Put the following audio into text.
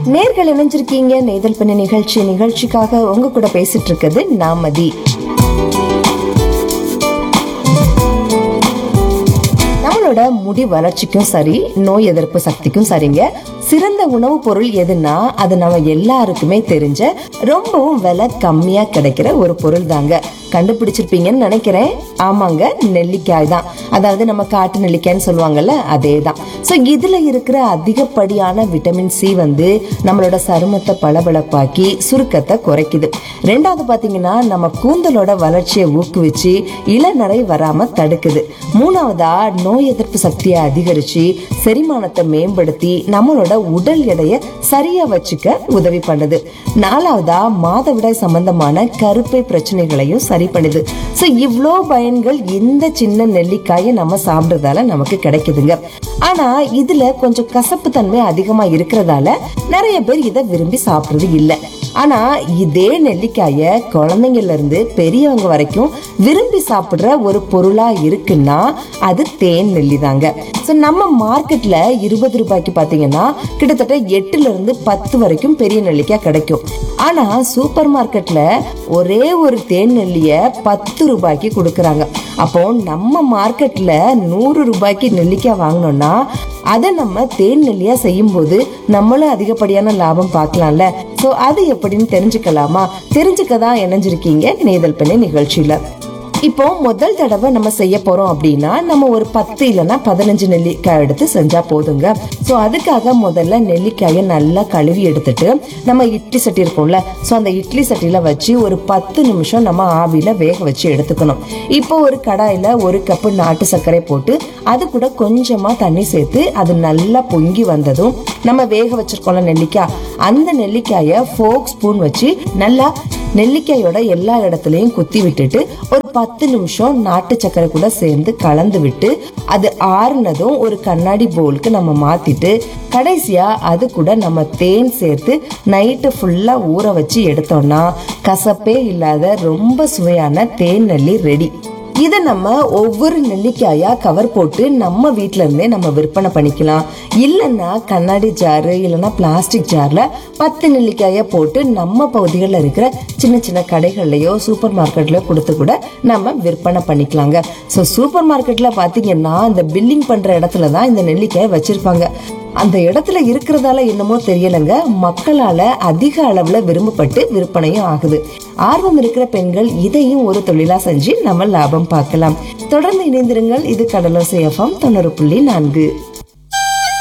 நேர்கள் இணைஞ்சிருக்கீங்க நெய்தல் பண்ண நிகழ்ச்சி நிகழ்ச்சிக்காக உங்க கூட பேசிட்டு இருக்குது நாமதி நம்மளோட முடி வளர்ச்சிக்கும் சரி நோய் எதிர்ப்பு சக்திக்கும் சரிங்க சிறந்த உணவுப் பொருள் எதுனா அது நம்ம எல்லாருக்குமே தெரிஞ்ச ரொம்பவும் விலை கம்மியா கிடைக்கிற ஒரு பொருள் தாங்க கண்டுபிடிச்சிருப்பீங்கன்னு நினைக்கிறேன் ஆமாங்க நெல்லிக்காய் தான் அதாவது நம்ம காட்டு நெல்லிக்காய்ன்னு சொல்லுவாங்கல்ல அதே தான் ஸோ இதுல இருக்கிற அதிகப்படியான விட்டமின் சி வந்து நம்மளோட சருமத்தை பளபளப்பாக்கி சுருக்கத்தை குறைக்குது ரெண்டாவது பாத்தீங்கன்னா நம்ம கூந்தலோட வளர்ச்சியை ஊக்குவிச்சு இளநரை வராம தடுக்குது மூணாவதா நோய் எதிர்ப்பு சக்தியை அதிகரிச்சு செரிமானத்தை மேம்படுத்தி நம்மளோட உடல் எடையை சரியா வச்சுக்க உதவி பண்ணுது நாலாவதா மாதவிடாய் சம்பந்தமான கருப்பை பிரச்சனைகளையும் சரி பண்ணுது ஸோ இவ்வளோ பயன்கள் இந்த சின்ன நெல்லிக்காயை நம்ம சாப்பிடுறதால நமக்கு கிடைக்குதுங்க ஆனா இதுல கொஞ்சம் கசப்பு தன்மை அதிகமா இருக்கிறதால நிறைய பேர் இதை விரும்பி சாப்பிடுறது இல்லை ஆனா இதே நெல்லிக்காய குழந்தைங்கள்ல இருந்து பெரியவங்க வரைக்கும் விரும்பி சாப்பிடுற ஒரு பொருளா இருக்குன்னா அது தேன் நெல்லி தாங்க ஸோ நம்ம மார்க்கெட்ல இருபது ரூபாய்க்கு பாத்தீங்கன்னா கிட்டத்தட்ட எட்டுல இருந்து பத்து வரைக்கும் பெரிய நெல்லிக்காய் கிடைக்கும் ஆனா சூப்பர் மார்க்கெட்ல ஒரே ஒரு தேன் நெல்லிய பத்து ரூபாய்க்கு கொடுக்கறாங்க அப்போ நம்ம மார்க்கெட்ல நூறு ரூபாய்க்கு நெல்லிக்காய் வாங்கினோம்னா அதை நம்ம தேன் நெல்லியா செய்யும் போது நம்மளும் அதிகப்படியான லாபம் பார்க்கலாம்ல சோ அது எப்படின்னு தெரிஞ்சுக்கலாமா தெரிஞ்சுக்க தான் இணைஞ்சிருக்கீங்க நேதல் பண்ணி நிகழ்ச்சியில இப்போ முதல் தடவை நம்ம செய்ய போறோம் அப்படின்னா நம்ம ஒரு பத்து இல்லைன்னா பதினஞ்சு நெல்லிக்காய் எடுத்து செஞ்சா போதுங்க ஸோ அதுக்காக முதல்ல நெல்லிக்காயை நல்லா கழுவி எடுத்துட்டு நம்ம இட்லி சட்டி இருக்கும்ல ஸோ அந்த இட்லி சட்டியில வச்சு ஒரு பத்து நிமிஷம் நம்ம ஆவியில வேக வச்சு எடுத்துக்கணும் இப்போ ஒரு கடாயில ஒரு கப்பு நாட்டு சர்க்கரை போட்டு அது கூட கொஞ்சமா தண்ணி சேர்த்து அது நல்லா பொங்கி வந்ததும் நம்ம வேக வச்சிருக்கோம்ல நெல்லிக்காய் அந்த நெல்லிக்காயை ஃபோக் ஸ்பூன் வச்சு நல்லா நெல்லிக்காயோட எல்லா இடத்துலயும் குத்தி விட்டுட்டு ஒரு பத்து நிமிஷம் நாட்டு சக்கரை கூட சேர்ந்து கலந்து விட்டு அது ஆறுனதும் ஒரு கண்ணாடி பவுலுக்கு நம்ம மாத்திட்டு கடைசியா அது கூட நம்ம தேன் சேர்த்து நைட்டு ஃபுல்லா ஊற வச்சு எடுத்தோம்னா கசப்பே இல்லாத ரொம்ப சுவையான தேன் நெல்லி ரெடி இதை நம்ம ஒவ்வொரு நெல்லிக்காயா கவர் போட்டு நம்ம வீட்ல இருந்தே நம்ம விற்பனை பண்ணிக்கலாம் இல்லைன்னா கண்ணாடி ஜாரு இல்லைன்னா பிளாஸ்டிக் ஜார்ல பத்து நெல்லிக்காயை போட்டு நம்ம பகுதிகளில் இருக்கிற சின்ன சின்ன கடைகள்லயோ சூப்பர் மார்க்கெட்லயோ கொடுத்து கூட நம்ம விற்பனை பண்ணிக்கலாங்க ஸோ சூப்பர் மார்க்கெட்ல பாத்தீங்கன்னா இந்த பில்லிங் பண்ற இடத்துல தான் இந்த நெல்லிக்காயை வச்சிருப்பாங்க அந்த இடத்துல இருக்கிறதால என்னமோ தெரியலங்க மக்களால அதிக அளவுல விரும்பப்பட்டு விற்பனையும் ஆகுது ஆர்வம் இருக்கிற பெண்கள் இதையும் ஒரு தொழிலா செஞ்சு நம்ம லாபம் பார்க்கலாம் தொடர்ந்து இணைந்திருங்கள் இது கடலோசை எஃப்எம் தொண்ணூறு புள்ளி நான்கு